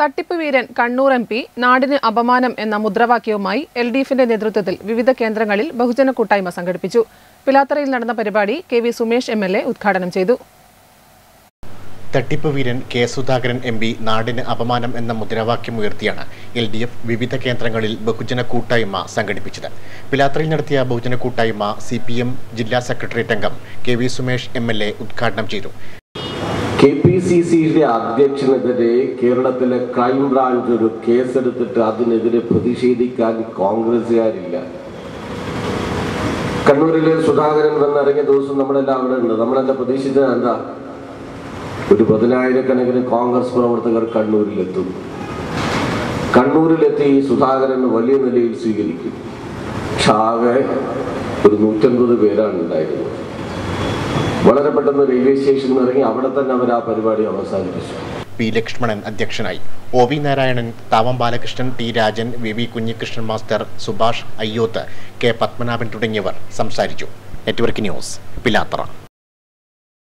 തട്ടിപ്പ് വീരൻ Kannur M P നാടിന് അപമാനം എന്ന മുദ്രാവാക്യവുമായി എൽ ഡി എഫിന്റെ നേതൃത്വത്തിൽ വിവിധ കേന്ദ്രങ്ങളിൽ ബഹുജന കൂട്ടായ്മ സംഘടിപ്പിച്ചു പിലാത്തറയിൽ നടന്ന പരിപാടി K V Sumesh M L A ഉദ്ഘാടനം ചെയ്തു തട്ടിപ്പ് വീരൻ കെ സുധാകരൻ എം പി നാടിന് അപമാനം എന്ന മുദ്രാവാക്യം ഉയർത്തിയാണ് എൽ ഡി എഫ് വിവിധ കേന്ദ്രങ്ങളിൽ ബഹുജന കൂട്ടായ്മ സംഘടിപ്പിച്ചത് പിലാത്രയിൽ നടത്തിയ ബഹുജന കൂട്ടായ്മ സി പി എം ജില്ലാ സെക്രട്ടേറിയറ്റ് അംഗം K V Sumesh M L A ഉദ്ഘാടനം ചെയ്തു കെ പി സി സിയുടെ അധ്യക്ഷനെതിരെ കേരളത്തിലെ ക്രൈംബ്രാഞ്ച് ഒരു കേസെടുത്തിട്ട് അതിനെതിരെ പ്രതിഷേധിക്കാൻ കോൺഗ്രസ്സുകാരില്ല കണ്ണൂരിലെ സുധാകരൻ വന്നിറങ്ങിയ ദിവസം നമ്മളെല്ലാം അവിടെ ഉണ്ട് നമ്മളെല്ലാം പ്രതീക്ഷിച്ചത് എന്താ ഒരു പതിനായിരക്കണക്കിന് കോൺഗ്രസ് പ്രവർത്തകർ കണ്ണൂരിലെത്തും കണ്ണൂരിലെത്തി സുധാകരൻ വലിയ നിലയിൽ സ്വീകരിക്കും പക്ഷെ ആകെ ഒരു നൂറ്റൻപത് പേരാണ് ഉണ്ടായിരുന്നത് വളരെ പെട്ടെന്ന് റെയിൽവേ സ്റ്റേഷനിൽ നിന്ന് ഇറങ്ങി അവിടെ തന്നെ അവർ ആ പരിപാടി അവസാനിപ്പിച്ചു പി ലക്ഷ്മണൻ അധ്യക്ഷനായി O V Narayanan Thavam Balakrishnan T Rajan V V Kunhikrishnan master Subhash Ayyoth K Padmanabhan തുടങ്ങിയവർ സംസാരിച്ചു നെറ്റ്വർക്ക് ന്യൂസ് പിലാത്തറ